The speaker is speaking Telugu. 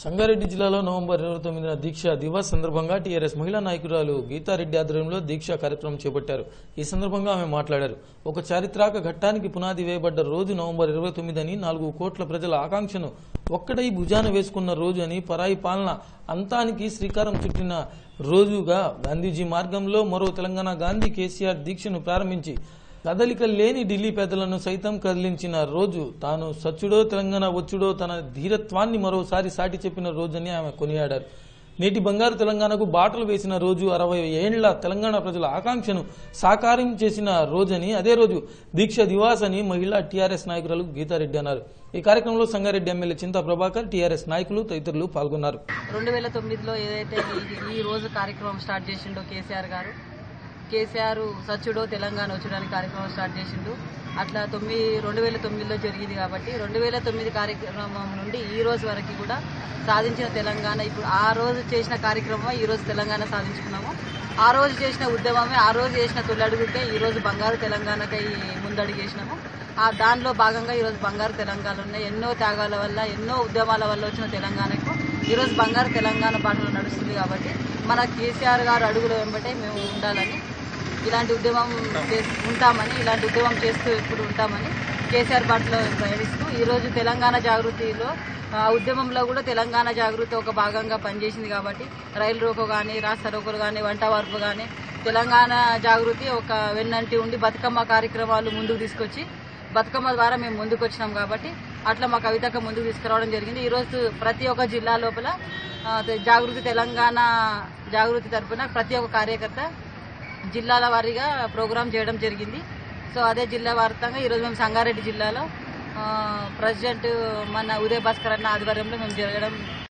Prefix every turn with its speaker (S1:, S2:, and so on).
S1: సంగారెడ్డి జిల్లాలో నవంబర్ ఇరవై తొమ్మిదిన దీక్ష దివస్ సందర్భంగా టీఆర్ఎస్ మహిళా నాయకురాలు గీతారెడ్డి ఆధ్వర్యంలో దీక్ష కార్యక్రమం చేపట్టారు ఈ సందర్భంగా ఆమె మాట్లాడారు ఒక చారిత్రక ఘట్టానికి పునాది వేయబడ్డ రోజు నవంబర్ ఇరవై తొమ్మిది అని నాలుగు కోట్ల ప్రజల ఆకాంక్షను ఒక్కడై భుజాన వేసుకున్న రోజు అని పరాయి పాలన అంతానికి శ్రీకారం చుట్టిన రోజుగా గాంధీజీ మార్గంలో మరో తెలంగాణ గాంధీ కేసీఆర్ దీక్షను ప్రారంభించి కదలిక లేని ఢిల్లీ పెద్దలను సైతం కదిలించిన రోజు తాను సచ్చుడో తెలంగాణ వచ్చుడో తన ధీరత్వాన్ని మరోసారి సాటి చెప్పిన రోజని ఆమె కొనియాడారు నేటి బంగారు తెలంగాణకు బాటలు వేసిన రోజు అరవై ఏండ్ల తెలంగాణ ప్రజల ఆకాంక్షను సాకారం చేసిన రోజని అదే రోజు దీక్ష దివాస్ అని మహిళా టీఆర్ఎస్ నాయకురాలు గీతారెడ్డి అన్నారు ఈ కార్యక్రమంలో సంగారెడ్డి ఎమ్మెల్యే చింతా ప్రభాకర్ టీఆర్ఎస్ నాయకులు తదితరులు పాల్గొన్నారు
S2: రెండు వేల తొమ్మిదిలో ఏదైతే ఈ- ఈ రోజు కార్యక్రమం స్టార్ట్ చేసిండో కేసీఆర్ గారు కేసీఆర్ సచ్చుడో తెలంగాణ వచ్చుడో అని కార్యక్రమం స్టార్ట్ చేసిండు అట్లా తొమ్మిది రెండు వేల తొమ్మిదిలో జరిగింది కాబట్టి రెండు వేల తొమ్మిది కార్యక్రమం నుండి ఈ రోజు వరకు కూడా సాధించిన తెలంగాణ ఇప్పుడు ఆ రోజు చేసిన కార్యక్రమం ఈ రోజు తెలంగాణ సాధించుకున్నాము ఆ రోజు చేసిన ఉద్యమమే ఆ రోజు చేసిన తొలడుగుకే ఈ రోజు బంగారు తెలంగాణకై ముందడుగు చేసినాము ఆ దానిలో భాగంగా ఈరోజు బంగారు తెలంగాణ ఉన్నాయి ఎన్నో త్యాగాల వల్ల ఎన్నో ఉద్యమాల వల్ల వచ్చిన తెలంగాణకు ఈరోజు బంగారు తెలంగాణ బాటలో నడుస్తుంది కాబట్టి మన కేసీఆర్ గారు అడుగుల వెంబటే మేము ఉండాలని ఇలాంటి ఉద్యమం చేస్- ఉంటామని ఇలాంటి ఉద్యమం చేస్తూ ఎప్పుడు ఉంటామని కేసీఆర్ బాటలో ప్రయాణిస్తూ ఈరోజు తెలంగాణ జాగృతిలో ఆ ఉద్యమంలో కూడా తెలంగాణ జాగృతి ఒక భాగంగా పనిచేసింది కాబట్టి రైలు రోకో కానీ రాష్ట్ర రోకోలు కానీ వంట వార్పు కానీ తెలంగాణ జాగృతి ఒక వెన్నంటి ఉండి బతుకమ్మ కార్యక్రమాలు ముందుకు తీసుకొచ్చి బతుకమ్మ ద్వారా మేము ముందుకు వచ్చినాం కాబట్టి అట్లా మా కవితక ముందుకు తీసుకురావడం జరిగింది ఈరోజు ప్రతి ఒక్క జిల్లా లోపల ఆ, తె- జాగృతి తెలంగాణ జాగృతి తరపున ప్రతి ఒక్క కార్యకర్త జిల్లాల వారీగా ప్రోగ్రాం చేయడం జరిగింది సో అదే జిల్లా వార్తంగా ఈరోజు మేము సంగారెడ్డి జిల్లాలో ఆ, ప్రెసిడెంట్ మన ఉదయ్ భాస్కర్ అన్న ఆధ్వర్యంలో మేము జరగడం